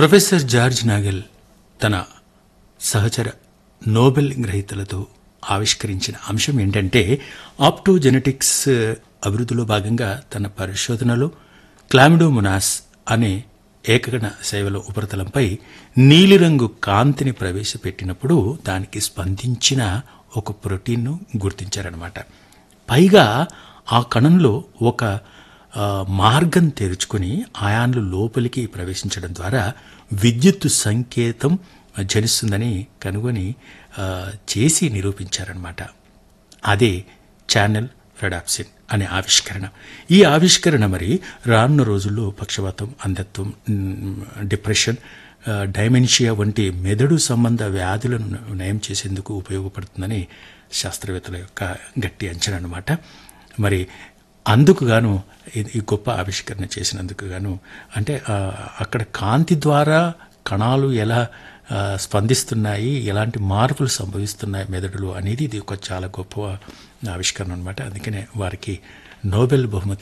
professor George Nagel తన సహచర Nobel గ్రహీతలతో ఆవిష్కరించిన అంశం ఏంటంటే ఆప్టోజెనెటిక్స్ అభివృద్ధిలో భాగంగా తన పరిశోధనలో క్లామిడోమునాస్ అనే ఏకగణ శైవల ఉపరితలంపై నీలిరంగు కాంతిని ప్రవేశపెట్టినప్పుడు దానికి స్పందించిన ఒక ప్రోటీన్ను గుర్తించారనమాట పైగా ఆ కణంలో ఒక ఆ, మార్గం తెరుచుకొని ఆయాన్లు లోపలికి ప్రవేశించడం ద్వారా విద్యుత్తు సంకేతం జనిస్తుందని కనుగొని ఆ, చేసి నిరూపించారనమాట అదే ఛానల్ రెడాప్సిన్ అనే ఆవిష్కరణ ఈ ఆవిష్కరణ మరి రానున్న రోజుల్లో పక్షవాతం అంధత్వం మ్, డిప్రెషన్ ఆ, డైమెన్షియా వంటి మెదడు సంబంధ వ్యాధులను నయం చేసేందుకు ఉపయోగపడుతుందని శాస్త్రవేత్తల యొక్క గట్టి అంచనా అన్నమాట మరి అందుకు గాను ఇది- ఈ గొప్ప ఆవిష్కరణ చేసినందుకు గాను అంటే ఆ, అక్కడ కాంతి ద్వారా కణాలు ఎలా ఆ, స్పందిస్తున్నాయి ఎలాంటి మార్పులు సంభవిస్తున్నాయి మెదడులో అనేది ఇది ఒక చాలా గొప్ప ఆవిష్కరణ అనమాట అందుకనే వారికి నోబెల్ బహుమతి